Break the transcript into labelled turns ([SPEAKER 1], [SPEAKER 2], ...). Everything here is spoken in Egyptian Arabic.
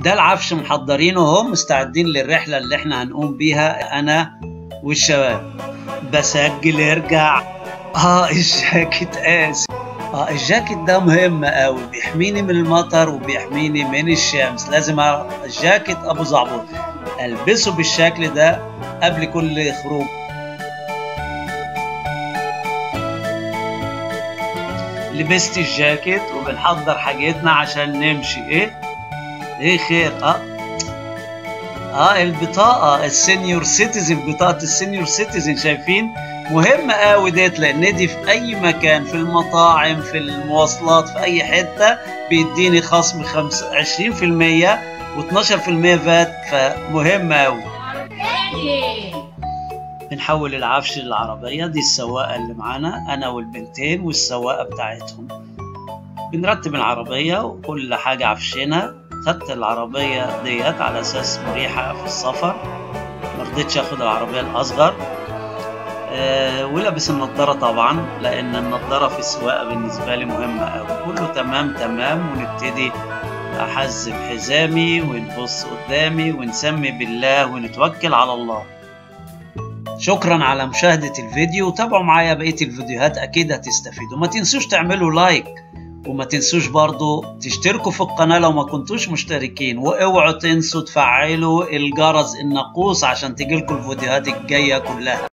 [SPEAKER 1] ده العفش محضرينه اهو مستعدين للرحلة اللي احنا هنقوم بيها انا والشباب بسجل ارجع اه الجاكيت اسف اه الجاكيت ده مهم قوي بيحميني من المطر وبيحميني من الشمس لازم أعرف الجاكيت ابو زعبور البسه بالشكل ده قبل كل خروج لبست الجاكيت وبنحضر حاجتنا عشان نمشي ايه ايه خير اه اه البطاقة السينيور سيتيزن بطاقة السينيور سيتيزن شايفين مهمة قوي ديت لان دي في اي مكان في المطاعم في المواصلات في اي حتة بيديني خصم 20% و12% فات فمهمة قوي بنحول العفش للعربية دي السواقة اللي معانا أنا والبنتين والسواقة بتاعتهم بنرتب العربية وكل حاجة عفشنا خدت العربية ديت على أساس مريحة في السفر مرضتش أخد العربية الأصغر أه ولابس النضارة طبعا لأن النضارة في السواقة بالنسبة لي مهمة أوي كله تمام تمام ونبتدي أحزم حزامي ونبص قدامي ونسمي بالله ونتوكل على الله شكرا على مشاهدة الفيديو وتابعوا معايا بقية الفيديوهات أكيد هتستفيدوا ما تنسوش تعملوا لايك وما تنسوش برضو تشتركوا في القناة لو ما كنتوش مشتركين واوعوا تنسوا تفعلوا الجرس الناقوس عشان تجيلكم الفيديوهات الجاية كلها